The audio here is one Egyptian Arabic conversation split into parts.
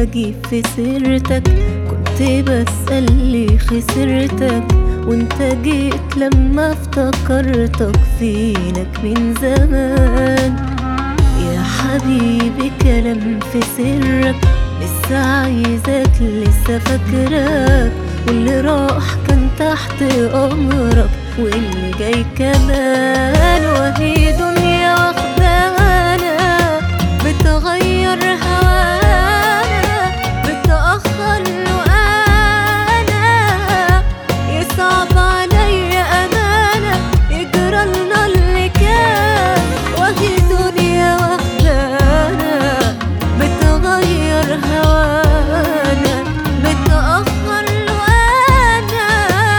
اجيب في سيرتك كنت بسأل لي خسرتك وانت جيت لما افتكرتك فينك من زمان يا حبيبي كلام في سرك لسه عايزك لسه فاكرك واللي راح كان تحت امرك واللي جاي كمان وهي دنيا واخدانا بتغير هوانا بتأخر له انا يصعب عليا امانه يجرى لنا اللي كان وهي دنيا واخدانا بتغير هوانا بتأخر له انا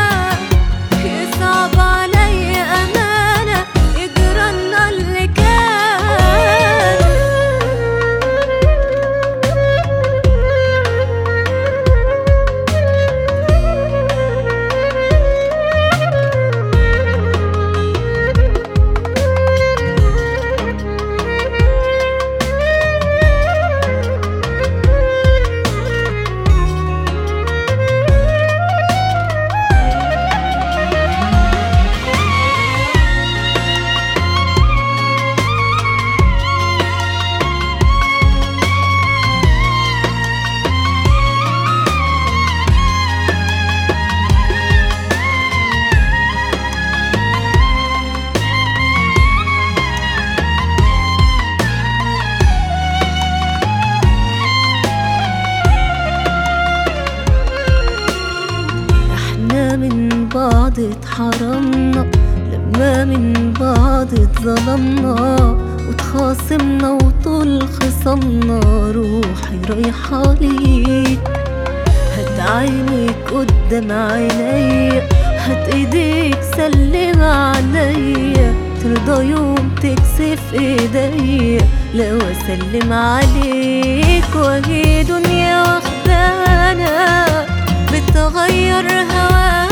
يصعب عليا امانه يجرى لنا اللي احنا من بعض اتحرمنا لما من بعض اتظلمنا وتخاصمنا وطول خصمنا روحي رايحة ليك هات عينيك قدام عينيا هات ايديك سلم عليا ترضى يوم تكسف ايديا لو اسلم عليك وهي دنيا واخدانا بتغير هوانا